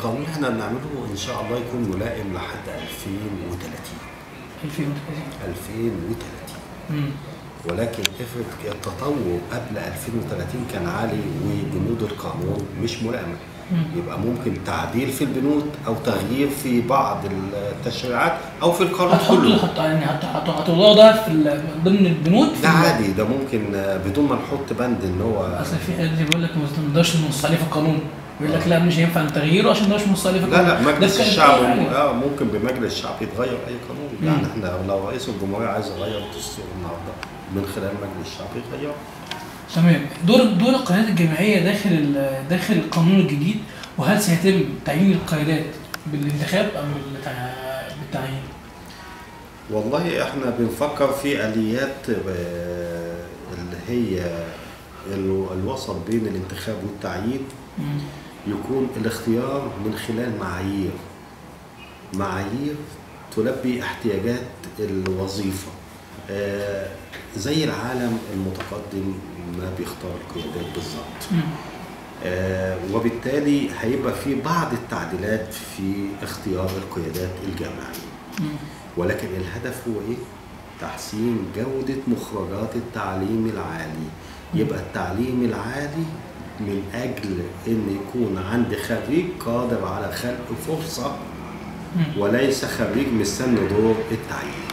القانون اللي احنا بنعمله ان شاء الله يكون ملائم لحد 2030 2030 2030 امم ولكن افرض التطور قبل 2030 كان عالي وبنود القانون مش ملائمه مم. يبقى ممكن تعديل في البنود او تغيير في بعض التشريعات او في القانون هتحطوا كله هت- يعني هت- هت- هتوضعوا ده في ال- ضمن البنود في ده ال- عادي ده ممكن آه، بدون ما نحط بند ان هو اصل في حد بيقول لك ما نقدرش ننص عليه في القانون يقول لك لا مش هينفع تغييره عشان ده مش نص عليه في لا القانون لا مجلس ده كان الشعب أي حاجة. اه ممكن بمجلس الشعب يتغير اي قانون مم. يعني احنا لو رئيس الجمهوريه عايز يغير الدستور النهارده من خلال مجلس الشعب يغيره تمام دور دور القيادات الجماعيه داخل ال- داخل القانون الجديد وهل سيتم تعيين القيادات بالانتخاب ام بالتع- بالتعيين؟ والله احنا بنفكر في اليات آه، اللي هي ال- الوسط بين الانتخاب والتعيين مم. يكون الاختيار من خلال معايير معايير تلبي احتياجات الوظيفة آه، زي العالم المتقدم ما بيختار القيادات بالظبط مم. آه، وبالتالي هيبقى في بعض التعديلات في اختيار القيادات الجامعية مم. ولكن الهدف هو ايه؟ تحسين جودة مخرجات التعليم العالي يبقى التعليم العالي من أجل أن يكون عندي خريج قادر على خلق فرصة مم. وليس خريج مستني دور التعيين